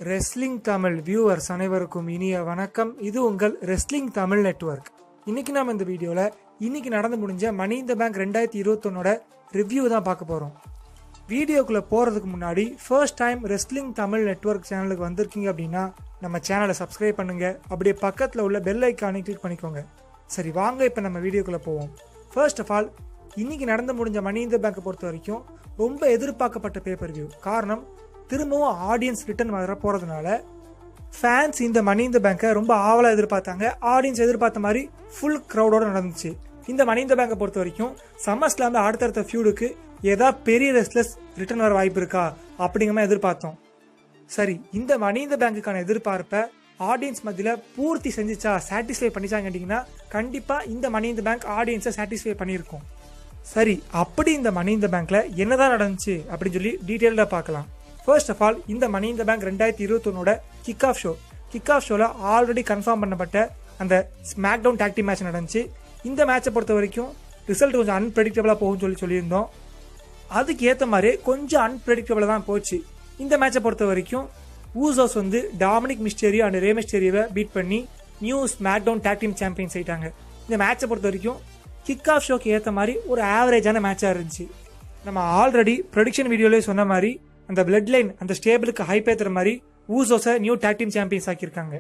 wrestling Tamil viewers அனைவருக்கும் இனிய வணக்கம் இது உங்கள் ரெஸ்லிங் தமிழ் நெட்வொர்க் இன்னைக்கு நாம இந்த வீடியோல இன்னைக்கு நடந்து முடிஞ்ச மணி இந்த பேங்க் ரெண்டாயிரத்தி இருபத்தொன்னோட ரிவ்யூ தான் பார்க்க போறோம் வீடியோக்குள்ள போறதுக்கு முன்னாடி first time wrestling Tamil network சேனலுக்கு வந்திருக்கீங்க அப்படின்னா நம்ம சேனலை சப்ஸ்கிரைப் பண்ணுங்க அப்படியே பக்கத்தில் உள்ள பெல் ஐக்கானை கிளிக் பண்ணிக்கோங்க சரி வாங்க இப்போ நம்ம வீடியோக்குள்ள போவோம் ஃபர்ஸ்ட் ஆஃப் ஆல் இன்னைக்கு நடந்து முடிஞ்ச மணி இந்த பேங்கை பொறுத்த வரைக்கும் ரொம்ப எதிர்பார்க்கப்பட்ட பேப்பர் வியூ காரணம் திரும்பவும் ஆடியன்ஸ் ரிட்டர்ன் வர போறதுனால ஃபேன்ஸ் இந்த மணி இந்த பேங்கை ரொம்ப ஆவலாக எதிர்பார்த்தாங்க ஆடியன்ஸ் எதிர்பார்த்த மாதிரி ஃபுல் க்ரௌடோட நடந்துச்சு இந்த மணி இந்த பேங்கை பொறுத்த வரைக்கும் சம்மர் ஸ்லாம்ல அடுத்தடுத்த ஃபியூடுக்கு ஏதாவது பெரிய ரெஸ்லஸ் ரிட்டர்ன் வர வாய்ப்பு இருக்கா அப்படிங்கிற மாதிரி எதிர்பார்த்தோம் சரி இந்த மணி இந்த பேங்குக்கான எதிர்பார்ப்பை ஆடியன்ஸ் மத்தியில் பூர்த்தி செஞ்சுச்சா சாட்டிஸ்ஃபை பண்ணிச்சான்னு கேட்டிங்கன்னா கண்டிப்பாக இந்த மணி இந்த பேங்க் ஆடியன்ஸை சாட்டிஸ்ஃபை பண்ணியிருக்கும் சரி அப்படி இந்த மணி இந்த பேங்க்ல என்னதான் நடந்துச்சு அப்படின்னு சொல்லி டீட்டெயில்டாக பார்க்கலாம் ஃபர்ஸ்ட் ஆஃப் ஆல் இந்த மணி இந்த பேங்க் ரெண்டாயிரத்தி இருபத்தொன்னோட kick off show kick off ஷோவில் ஆல்ரெடி கன்ஃபார்ம் பண்ணப்பட்ட அந்த ஸ்மாக் டவுன் டாக்டி மேட்ச் நடந்துச்சு இந்த மேட்சை பொறுத்த வரைக்கும் ரிசல்ட் கொஞ்சம் அன்பிரடிக்டபிளாக போகும்னு சொல்லி சொல்லியிருந்தோம் அதுக்கு ஏற்ற மாதிரி கொஞ்சம் அன்பிரடிக்டபிளாக தான் போச்சு இந்த மேட்சை பொறுத்த வரைக்கும் ஊசோஸ் வந்து டாமினிக் மிஸ்டேரியோ அண்ட் ரே மிஸ்டேரியோவை பீட் பண்ணி new SmackDown tag team champions ஆயிட்டாங்க இந்த மேட்சை பொறுத்த வரைக்கும் கிக் ஆஃப் ஷோக்கு ஏற்ற மாதிரி ஒரு ஆவரேஜான மேட்சாக இருந்துச்சு நம்ம ஆல்ரெடி ப்ரொடிக்ஷன் வீடியோலேயே சொன்ன மாதிரி அந்த பிளட் லைன் அந்த ஸ்டேபிளுக்கு ஹைப் ஏற்றுற மாதிரி ஊசோஸை நியூ டேக் டீம் சாம்பியன்ஸ் ஆக்கியிருக்காங்க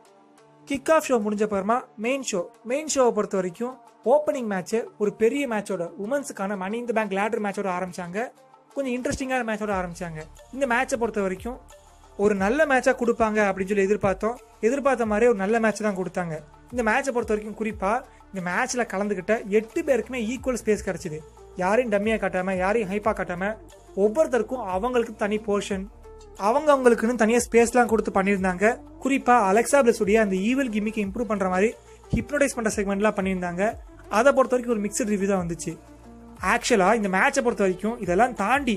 கிக் ஆஃப் ஷோ முடிஞ்ச அப்புறமா மெயின் ஷோ மெயின் ஷோவை பொறுத்த வரைக்கும் ஓப்பனிங் மேட்ச் ஒரு பெரிய மேட்சோட உமன்ஸுக்கான மணி இந்த பேங்க் லேடர் மேட்சோட ஆரம்பிச்சாங்க கொஞ்சம் இன்ட்ரெஸ்டிங்கான மேட்சோட ஆரம்பிச்சாங்க இந்த மேட்சை பொறுத்த வரைக்கும் ஒரு நல்ல மேட்சாக கொடுப்பாங்க அப்படின்னு சொல்லி எதிர்பார்த்தோம் எதிர்பார்த்த மாதிரி ஒரு நல்ல மேட்ச் தான் கொடுத்தாங்க இந்த மேட்சை பொறுத்த வரைக்கும் குறிப்பாக இந்த மேட்ச்சில் கலந்துக்கிட்ட எட்டு பேருக்குமே ஈக்குவல் ஸ்பேஸ் கிடச்சிது யாரையும் டம்மியாக காட்டாமல் யாரையும் ஹைப்பாக காட்டாமல் ஒவ்வொருத்தருக்கும் அவங்களுக்கு தனி போர்ஷன் அவங்க அவங்களுக்குன்னு தனியாக ஸ்பேஸ்லாம் கொடுத்து பண்ணியிருந்தாங்க குறிப்பாக அலெக்சா பிளஸுடைய அந்த ஈவல் கிமிக்கு இம்ப்ரூவ் பண்ணுற மாதிரி ஹிப்னோடைஸ் பண்ணுற செக்மெண்ட்லாம் பண்ணியிருந்தாங்க அதை பொறுத்த வரைக்கும் ஒரு மிக்சட் ரிவ்யூ தான் வந்துச்சு ஆக்சுவலாக இந்த மேட்சை பொறுத்த வரைக்கும் இதெல்லாம் தாண்டி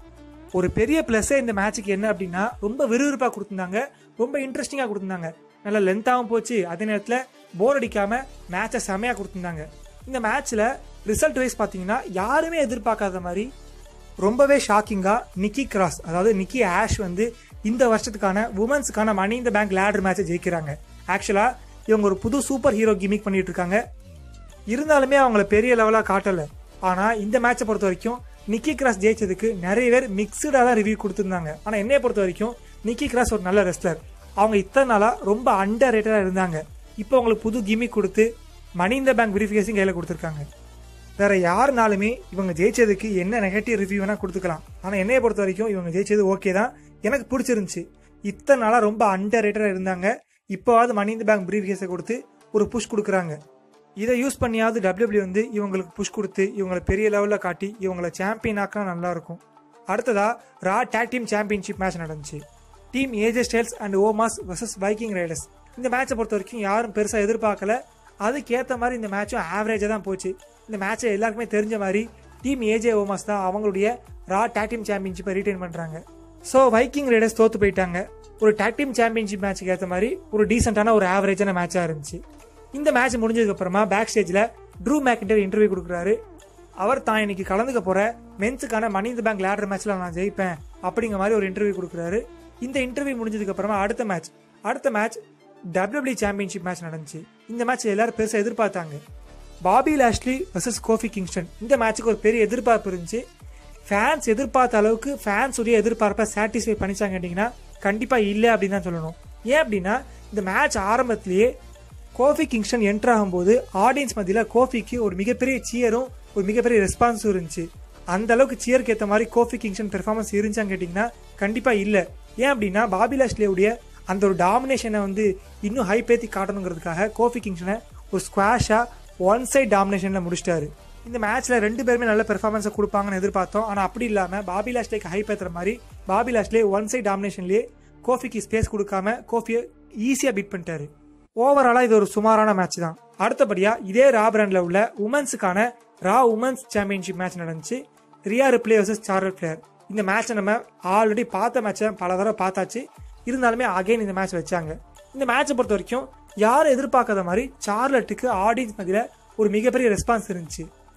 ஒரு பெரிய ப்ளஸ்ஸே இந்த மேட்சுக்கு என்ன அப்படின்னா ரொம்ப விறுவிறுப்பாக கொடுத்துருந்தாங்க ரொம்ப இன்ட்ரெஸ்டிங்காக கொடுத்துருந்தாங்க நல்ல லென்த்தாகவும் போச்சு அதே நேரத்தில் போர் அடிக்காம மேட்சை செமையாக கொடுத்துருந்தாங்க இந்த மேட்ச்சில் ரிசல்ட் வைஸ் பார்த்தீங்கன்னா யாருமே எதிர்பார்க்காத மாதிரி ரொம்பவே ஷாக்கிங்காக நிக்கி கிராஸ் அதாவது நிக்கி ஆஷ் வந்து இந்த வருஷத்துக்கான உமன்ஸுக்கான மணி இந்த பேங்க் லேடர் மேட்சை ஜெயிக்கிறாங்க ஆக்சுவலாக இவங்க ஒரு புது சூப்பர் ஹீரோ கிமிக் பண்ணிட்டு இருக்காங்க இருந்தாலுமே அவங்கள பெரிய லெவலாக காட்டலை ஆனால் இந்த மேட்சை பொறுத்த வரைக்கும் நிக்கி கிராஸ் ஜெயிச்சதுக்கு நிறைய பேர் மிக்சடாக தான் ரிவ்யூ கொடுத்துருந்தாங்க ஆனால் என்னைய பொறுத்த வரைக்கும் நிக்கி கிராஸ் ஒரு நல்ல ரெஸ்லர் அவங்க இத்தனை நாளாக ரொம்ப அண்டர் ரேட்டடாக இருந்தாங்க இப்போ அவங்களுக்கு புது கிமிக் கொடுத்து மணி இந்த பேங்க் வெரிஃபிகேஷன் கையில் கொடுத்துருக்காங்க வேற யாருனாலுமே இவங்க ஜெயிச்சதுக்கு என்ன நெகட்டிவ் ரிவ்யூ வேணா கொடுத்துக்கலாம் ஆனால் என்னைய பொறுத்த வரைக்கும் இவங்க ஜெயிச்சது ஓகே தான் எனக்கு பிடிச்சிருந்துச்சு இத்தனை நாளாக ரொம்ப அண்டர் ரேட்டடாக இருந்தாங்க இப்போவாது மணி இந்த பேங்க் பிரீஃபிகேஸை கொடுத்து ஒரு புஷ் கொடுக்குறாங்க இதை யூஸ் பண்ணியாவது டபிள்யூபிள்யூ வந்து இவங்களுக்கு புஷ் கொடுத்து இவங்களை பெரிய லெவலில் காட்டி இவங்களை சாம்பியன் ஆக்கினா நல்லா இருக்கும் அடுத்ததா Raw tag team championship match நடந்துச்சு team AJ Styles and Omos versus பைக்கிங் ரைடர்ஸ் இந்த மேட்சை பொறுத்த வரைக்கும் யாரும் பெருசாக எதிர்பார்க்கல அதுக்கேற்ற மாதிரி இந்த மேட்சும் ஆவரேஜாக தான் போச்சு இந்த மேட்சை எல்லாருக்குமே தெரிஞ்ச மாதிரி டீம் ஏஜே ஓமாஸ் தான் அவங்களுடைய ரா டேக் டீம் சாம்பியன்ஷிப்பை ரீட்டைன் பண்ணுறாங்க ஸோ வைக்கிங் ரைடர்ஸ் தோத்து போயிட்டாங்க ஒரு டேக் டீம் சாம்பியன்ஷிப் மேட்ச்சுக்கு ஏற்ற மாதிரி ஒரு டீசெண்டான ஒரு ஆவரேஜான மேட்சாக இருந்துச்சு இந்த மேட்ச் முடிஞ்சதுக்கு அப்புறமா பேக் ஸ்டேஜில் ட்ரூ மேக்கிண்டர் இன்டர்வியூ கொடுக்குறாரு அவர் தான் இன்னைக்கு கலந்துக்க போற மென்ஸுக்கான மணி இந்த பேங்க் லேடர் மேட்ச்ல நான் ஜெயிப்பேன் அப்படிங்கிற மாதிரி ஒரு இன்டர்வியூ கொடுக்குறாரு இந்த இன்டர்வியூ முடிஞ்சதுக்கு அப்புறமா அடுத்த மேட்ச் அடுத்த மேட்ச் டபிள்யூபிள்யூ சாம்பியன்ஷிப் மேட்ச் நடந்துச்சு இந்த மேட்ச் எல்லாரும் பெருசாக எதிர்பார்த்தாங்க Bobby Lashley versus Kofi Kingston இந்த மேட்ச்சுக்கு ஒரு பெரிய எதிர்பார்ப்பு இருந்துச்சு ஃபேன்ஸ் எதிர்பார்த்த அளவுக்கு ஃபேன்ஸ் உடைய எதிர்பார்ப்பை சாட்டிஸ்ஃபை பண்ணிச்சாங்க கேட்டிங்கன்னா கண்டிப்பாக இல்லை அப்படின்னு தான் சொல்லணும் ஏன் அப்படின்னா இந்த மேட்ச் ஆரம்பத்திலேயே கோஃபி கிங்ஸ்டன் என்டர் ஆகும்போது ஆடியன்ஸ் மத்தியில் கோஃபிக்கு ஒரு மிகப்பெரிய சியரும் ஒரு மிகப்பெரிய ரெஸ்பான்ஸும் இருந்துச்சு அந்த அளவுக்கு சியருக்கு ஏற்ற மாதிரி கோஃபி கிங்ஸ்டன் பெர்ஃபார்மன்ஸ் இருந்துச்சான்னு கேட்டிங்கன்னா கண்டிப்பாக இல்லை ஏன் அப்படின்னா பாபி லாஷ்லியுடைய அந்த ஒரு டாமினேஷனை வந்து இன்னும் ஹை பேத்தி காட்டணுங்கிறதுக்காக கோஃபி கிங்ஸ்டனை ஒரு ஸ்குவாஷாக ஒன் சைட் டாமினேஷனில் முடிச்சிட்டாரு இந்த மேட்ச்சில் ரெண்டு பேருமே நல்ல பெர்ஃபார்மன்ஸை கொடுப்பாங்கன்னு எதிர்பார்த்தோம் ஆனால் அப்படி இல்லாமல் பாபி லாஷ்லேக்கு ஹை பேத்துற மாதிரி பாபி லாஷ்லே ஒன் சைட் டாமினேஷன்லேயே கோஃபிக்கு ஸ்பேஸ் கொடுக்காம கோஃபியை ஈஸியாக பீட் பண்ணிட்டாரு ஓவராலாக இது ஒரு சுமாரான மேட்ச் தான் அடுத்தபடியாக இதே ரா பிராண்டில் உள்ள உமன்ஸுக்கான ரா உமன்ஸ் சாம்பியன்ஷிப் மேட்ச் நடந்துச்சு Rhea Ripley versus Charlotte Flair இந்த மேட்ச்சை நம்ம ஆல்ரெடி பார்த்த மேட்சை பல தடவை பார்த்தாச்சு இருந்தாலுமே அகைன் இந்த மேட்ச் வச்சாங்க இந்த மேட்சை பொறுத்த வரைக்கும் யாரும் எதிர்பார்க்காத மாதிரி சார்லட்டுக்கு ஆடியன்ஸ் மத்தியில் ஒரு மிகப்பெரிய ரெஸ்பான்ஸ் இருந்துச்சு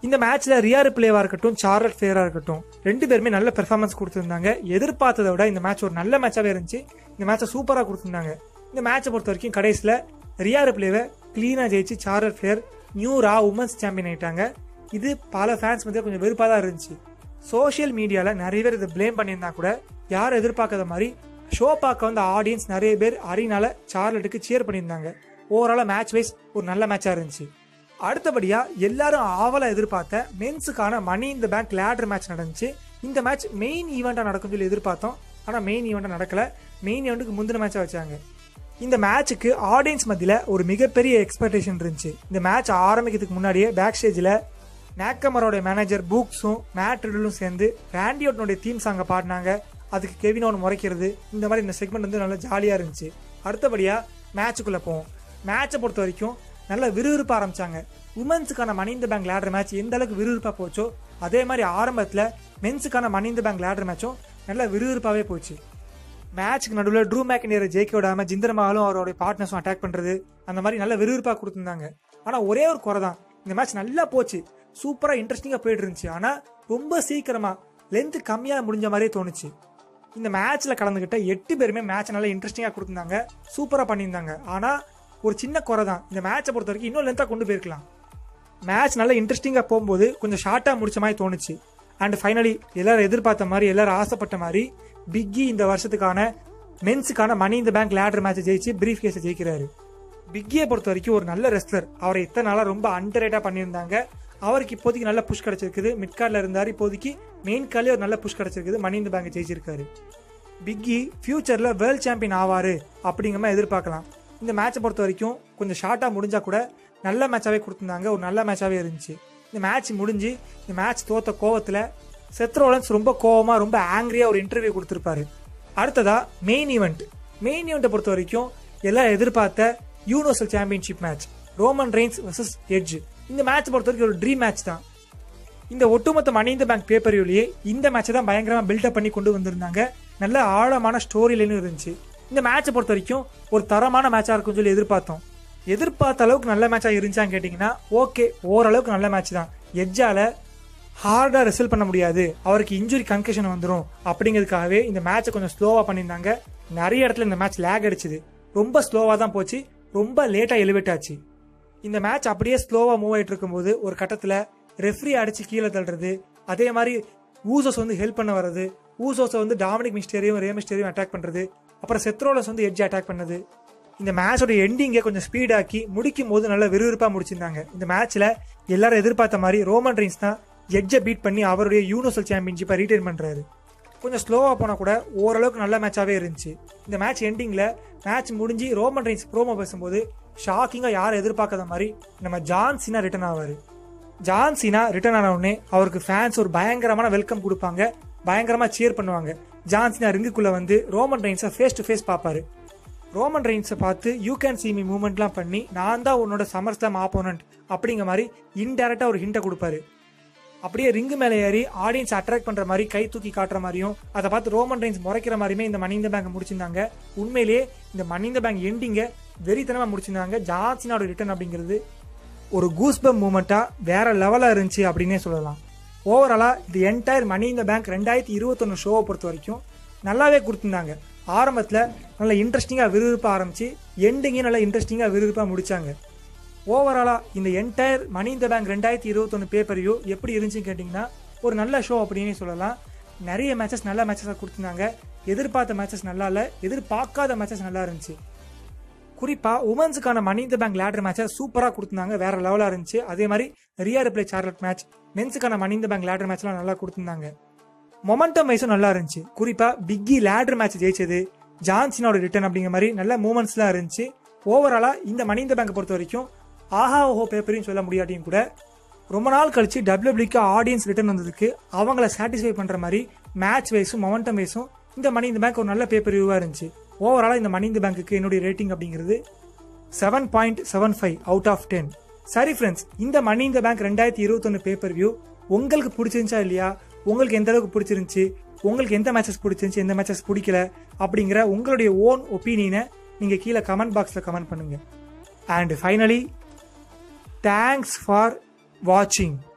இந்த மேட்ச்ல ரியார் பிளேவா இருக்கட்டும் சார்லட் ஃபேரா இருக்கட்டும் ரெண்டு பேருமே நல்ல பெர்ஃபார்மன்ஸ் கொடுத்திருந்தாங்க எதிர்பார்த்ததை விட இந்த மேட்ச் ஒரு நல்ல மேட்சாவே இருந்துச்சு இந்த மேட்சை சூப்பரா கொடுத்திருந்தாங்க இந்த மேட்சை பொறுத்த வரைக்கும் கடைசியில் ரியார் பிளேவை கிளீனா ஜெயிச்சு Charlotte Flair new Raw women's champion ஆயிட்டாங்க இது பல ஃபேன்ஸ் மத்திய கொஞ்சம் வெறுப்பாக தான் இருந்துச்சு சோஷியல் மீடியாவில் நிறைய பேர் இதை ப்ளேம் பண்ணியிருந்தா கூட யாரும் எதிர்பார்க்காத மாதிரி ஷோ பார்க்க வந்த ஆடியன்ஸ் நிறைய பேர் அரினால சார்லட்டுக்கு சேர் பண்ணியிருந்தாங்க ஓவராலாக மேட்ச் வைஸ் ஒரு நல்ல மேட்சாக இருந்துச்சு அடுத்தபடியாக எல்லாரும் ஆவலாக எதிர்பார்த்த மென்ஸுக்கான money in the bank ladder match நடந்துச்சு இந்த மேட்ச் மெயின் ஈவெண்ட்டாக நடக்கும் சொல்லி எதிர்பார்த்தோம் ஆனால் மெயின் ஈவெண்ட்டாக நடக்கல மெயின் ஈவெண்ட்டுக்கு முந்தின மேட்சாக வச்சாங்க இந்த மேட்ச்சுக்கு ஆடியன்ஸ் மத்தியில் ஒரு மிகப்பெரிய எக்ஸ்பெக்டேஷன் இருந்துச்சு இந்த மேட்ச் ஆரம்பிக்கிறதுக்கு முன்னாடியே பேக் ஸ்டேஜில் நாக்கமரோட மேனேஜர் பூக்ஸும் மேட் ரிடலும் சேர்ந்து ரேண்டியோட்டனுடைய தீம் சாங்கை பாடினாங்க அதுக்கு கெவினோன் முறைக்கிறது இந்த மாதிரி இந்த செக்மெண்ட் வந்து நல்லா ஜாலியாக இருந்துச்சு அடுத்தபடியாக மேட்சுக்குள்ளே போவோம் மேட்சை பொறுத்த வரைக்கும் நல்ல விறுவிறுப்பாக ஆரம்பிச்சாங்க உமன்ஸுக்கான மணி இந்த பேங்க் லேடர் மேட்ச் எந்த அளவுக்கு விறுவிறுப்பாக போச்சோ அதே மாதிரி ஆரம்பத்தில் மென்ஸுக்கான மணி இந்த பேங்க் லேடர் மேட்சும் நல்லா விறுவிறுப்பாகவே போச்சு மேட்ச்க்கு நடுவில் ட்ரூ மேக்கினியரை ஜெயிக்க விடாம ஜிந்தர் மகாலும் அவருடைய பார்ட்னர்ஸும் அட்டாக் பண்றது அந்த மாதிரி நல்ல விறுவிறுப்பாக கொடுத்துருந்தாங்க ஆனால் ஒரே ஒரு குறை தான் இந்த மேட்ச் நல்லா போச்சு சூப்பராக இன்ட்ரெஸ்டிங்காக போயிட்டு இருந்துச்சு ஆனால் ரொம்ப சீக்கிரமா லென்த் கம்மியாக முடிஞ்ச மாதிரியே தோணுச்சு இந்த மேட்ச்ல கலந்துக்கிட்ட எட்டு பேருமே மேட்ச் நல்லா இன்ட்ரெஸ்டிங்காக கொடுத்துருந்தாங்க சூப்பராக பண்ணியிருந்தாங்க ஆனால் ஒரு சின்ன குறை தான் இந்த மேட்சை பொறுத்த வரைக்கும் இன்னும் லென்த்தாக கொண்டு போயிருக்கலாம் மேட்ச் நல்லா இன்ட்ரெஸ்டிங்காக போகும்போது கொஞ்சம் ஷார்ட்டாக முடிச்ச மாதிரி தோணுச்சு அண்ட் ஃபைனலி எல்லாரும் எதிர்பார்த்த மாதிரி எல்லாரும் ஆசைப்பட்ட மாதிரி பிக்கி இந்த வருஷத்துக்கான மென்ஸுக்கான money in the bank ladder match ஜெயிச்சு பிரீஃப் கேஸை ஜெயிக்கிறாரு பிக்கியை பொறுத்த வரைக்கும் ஒரு நல்ல ரெஸ்லர் அவரை இத்தனை நாளாக ரொம்ப அண்டர் பண்ணியிருந்தாங்க அவருக்கு இப்போதைக்கு நல்ல புஷ் கிடைச்சிருக்குது மிட் கார்டில் இருந்தார் இப்போதைக்கு மெயின் கார்ட்லேயே ஒரு நல்ல புஷ் கிடைச்சிருக்குது மணி இந்த பேங்க் ஜெயிச்சிருக்காரு பிக்கி ஃபியூச்சரில் வேர்ல்ட் சாம்பியன் ஆவார் அப்படிங்கிற மாதிரி எதிர்பார்க்கலாம் இந்த மேட்சை பொறுத்த வரைக்கும் கொஞ்சம் ஷார்ட்டாக முடிஞ்சா கூட நல்ல மேட்சாகவே கொடுத்துருந்தாங்க ஒரு நல்ல மேட்சாகவே இருந்துச்சு இந்த மேட்ச் முடிஞ்சு இந்த மேட்ச் தோத்த கோவத்தில் செத்ரோலன்ஸ் ரொம்ப கோவமாக ரொம்ப ஆங்கிரியாக ஒரு இன்டர்வியூ கொடுத்துருப்பாரு அடுத்ததா மெயின் ஈவெண்ட் மெயின் ஈவெண்ட்டை பொறுத்த வரைக்கும் எல்லாரும் எதிர்பார்த்த universal championship match Roman Reigns versus Edge இந்த மேட்ச் பொறுத்த வரைக்கும் ஒரு ட்ரீம் மேட்ச் தான் இந்த ஒட்டுமொத்த மணி இந்த பேங்க் பேப்பர்வியூலயே இந்த மேட்சை தான் பயங்கரமா பில்டப் பண்ணி கொண்டு வந்திருந்தாங்க நல்ல ஆழமான ஸ்டோரி லைனும் இருந்துச்சு இந்த மேட்சை பொறுத்த வரைக்கும் ஒரு தரமான மேட்சா இருக்கும்னு சொல்லி எதிர்பார்த்தோம் எதிர்பார்த்த அளவுக்கு நல்ல மேட்சா இருந்துச்சான்னு கேட்டிங்கன்னா ஓகே ஓரளவுக்கு நல்ல மேட்ச் தான் எட்ஜால ஹார்டாக ரிசல்ட் பண்ண முடியாது அவருக்கு இன்ஜுரி கன்கஷன் வந்துடும் அப்படிங்கிறதுக்காகவே இந்த மேட்சை கொஞ்சம் ஸ்லோவாக பண்ணியிருந்தாங்க நிறைய இடத்துல இந்த மேட்ச் லேக் அடிச்சுது ரொம்ப ஸ்லோவாக தான் போச்சு ரொம்ப லேட்டாக எலிவேட் ஆச்சு இந்த மேட்ச் அப்படியே ஸ்லோவாக மூவ் ஆகிட்டு இருக்கும்போது ஒரு கட்டத்தில் ரெஃப்ரி அடிச்சு கீழே தள்ளுறது அதே மாதிரி ஊசோஸ் வந்து ஹெல்ப் பண்ண வர்றது ஊசோஸை வந்து டாமினிக் மிஸ்டேரியும் ரே மிஸ்டேரியும் அட்டாக் பண்ணுறது அப்புறம் செத்ரோலஸ் வந்து எட்ஜ் அட்டாக் பண்ணது இந்த மேட்சோட எண்டிங்கை கொஞ்சம் ஸ்பீடாக்கி முடிக்கும் போது நல்ல விறுவிறுப்பாக முடிச்சிருந்தாங்க இந்த மேட்ச்சில் எல்லாரும் எதிர்பார்த்த மாதிரி ரோமன் ரெயின்ஸ் தான் எட்ஜை பீட் பண்ணி அவருடைய யூனிவர்சல் சாம்பியன்ஷிப்பை ரீட்டைன் பண்ணுறாரு கொஞ்சம் ஸ்லோவாக போனால் கூட ஓரளவுக்கு நல்ல மேட்சாகவே இருந்துச்சு இந்த மேட்ச் எண்டிங்கில் மேட்ச் முடிஞ்சு ரோமன் ரெயின்ஸ் ப்ரோமோ பேசும்போது ஷாக்கிங்காக யாரும் எதிர்பார்க்காத மாதிரி நம்ம ஜான் சீனா ரிட்டர்ன் ஆவார் ஜான் சீனா ரிட்டர்ன் ஆன உடனே அவருக்கு ஃபேன்ஸ் ஒரு பயங்கரமான வெல்கம் கொடுப்பாங்க பயங்கரமாக சேர் பண்ணுவாங்க ஜான் சீனா ரிங்குக்குள்ளே வந்து ரோமன் ரெயின்ஸை ஃபேஸ் டு ஃபேஸ் பார்ப்பாரு ரோமன் ரெயின்ஸை பார்த்து யூ கேன் see me மூவ்மெண்ட்லாம் பண்ணி நான் தான் உன்னோட சமர் ஸ்லாம் ஆப்போனன்ட் அப்படிங்கிற மாதிரி இன்டெரக்டாக ஒரு ஹிண்ட்டை கொடுப்பாரு அப்படியே ரிங்கு மேலே ஏறி ஆடியன்ஸ் அட்ராக்ட் பண்ற மாதிரி கை தூக்கி காட்டுற மாதிரியும் அதை பார்த்து ரோமன் ரெயின்ஸ் முறைக்கிற மாதிரியுமே இந்த மணி இந்த பேங்க் முடிச்சிருந்தாங்க உண்மையிலேயே இந்த மணி இந்த பேங்க் எண்டிங்க வெறித்தனமா முடிச்சிருந்தாங்க ஜான்சினோட ரிட்டர்ன் அப்படிங்கிறது ஒரு கூஸ்பம் மூமெண்ட்டா வேற லெவலா இருந்துச்சு அப்படின்னே சொல்லலாம் ஓவராலா இது என்டையர் மணி இந்த பேங்க் ரெண்டாயிரத்தி இருபத்தொன்னு ஷோவை பொறுத்த வரைக்கும் நல்லாவே கொடுத்துருந்தாங்க ஆரம்பத்தில் நல்லா இன்ட்ரெஸ்டிங்காக விறுவிறுப்பாக ஆரம்பிச்சு எண்டிங்கே நல்லா இன்ட்ரெஸ்டிங்காக விறுவிறுப்பாக முடிச்சாங்க ஓவராலா இந்த என்டையர் மணி இந்த பேங்க் ரெண்டாயிரத்தி இருபத்தொன்று பேப்பர் வியூ எப்படி இருந்துச்சுன்னு கேட்டிங்கன்னா ஒரு நல்ல ஷோ அப்படின்னே சொல்லலாம் நிறைய மேட்சஸ் நல்ல மேட்சஸாக கொடுத்துருந்தாங்க எதிர்பார்த்த மேட்சஸ் நல்லா இல்லை எதிர்பார்க்காத மேட்சஸ் நல்லா இருந்துச்சு குறிப்பாக உமன்ஸுக்கான மணி இந்த பேங்க் லேடர் மேட்சை சூப்பராக கொடுத்துருந்தாங்க வேற லெவலாக இருந்துச்சு அதே மாதிரி ரியா ரிப்ளை சார்லட் மேட்ச் மென்ஸுக்கான மணி இந்த பேங்க் லேடர் மேட்ச்லாம் நல்லா கொடுத்துருந்தாங்க மொமெண்டம் வைஸும் நல்லா இருந்துச்சு குறிப்பாக பிக்கி லேடர் மேட்ச் ஜெயிச்சது ஜான்சினோட ரிட்டர்ன் அப்படிங்கிற மாதிரி நல்ல மூமெண்ட்ஸ்லாம் இருந்துச்சு ஓவராலாக இந்த மணி இந்த பேங்கை பொறுத்த வரைக்கும் ஆஹா ஓஹோ பேப்பரையும் சொல்ல முடியாட்டியும் கூட ரொம்ப நாள் கழிச்சு டபிள்யூபிளிக்கு ஆடியன்ஸ் ரிட்டர்ன் வந்ததுக்கு அவங்கள சாட்டிஸ்ஃபை பண்ணுற மாதிரி மேட்ச் வைஸும் மொமெண்டம் வைஸும் இந்த மணி இந்த பேங்க் ஒரு நல்ல பேப்பர் வியூவாக இருந்துச்சு ஓவராலாக இந்த மணி இந்த பேங்க்குக்கு என்னுடைய ரேட்டிங் அப்படிங்கிறது seven point seven five out of ten சரி ஃப்ரெண்ட்ஸ் இந்த மணி இந்த பேங்க் ரெண்டாயிரத்தி இருபத்தொன்னு பேப்பர் வியூ உங்களுக்கு பிடிச்சிருந்துச்சா இல்லையா உங்களுக்கு எந்த அளவுக்கு பிடிச்சிருந்துச்சு உங்களுக்கு எந்த மேட்சஸ் பிடிச்சிருந்துச்சு எந்த மேட்சஸ் பிடிக்கல அப்படிங்கிற உங்களுடைய ஓன் ஒப்பீனியனை நீங்கள் கீழே கமெண்ட் பாக்ஸில் கமெண்ட் பண்ணுங்க அண்ட் ஃபைனலி தேங்க்ஸ் ஃபார் வாட்சிங்